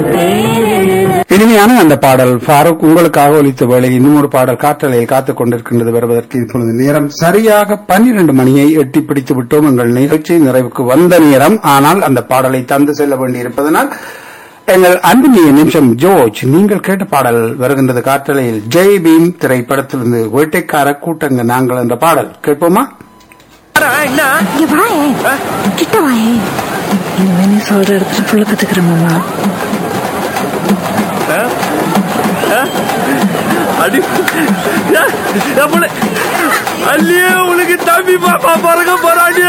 இனிமையான அந்த பாடல் ஃபாரூக் உங்களுக்காக ஒலித்த வேளை இன்னும் ஒரு பாடல் காற்றலையில் காத்துக் கொண்டிருக்கின்றது வருவதற்கு இப்பொழுது நேரம் சரியாக பன்னிரண்டு மணியை எட்டி பிடித்து விட்டோம் எங்கள் நிகழ்ச்சி நிறைவுக்கு வந்த நேரம் ஆனால் அந்த பாடலை தந்து செல்ல வேண்டியிருப்பதனால் எங்கள் அன்புமிய நிமிஷம் ஜோர்ஜ் நீங்கள் கேட்ட பாடல் வருகின்றது காற்றலையில் ஜெய் பீம் திரைப்படத்திலிருந்து வேட்டைக்கார கூட்டங்க நாங்கள் என்ற பாடல் கேட்போமா இங்க வாயேன் கிட்ட வாயேன் இனிமே நீ சொல்ற இடத்துல புள்ள கத்துக்கிற மாமா அடி ஏ, ஏ, புள்ள. அல்லியே உனக்கு தம்பி பாப்பா பிறக்க போறாடி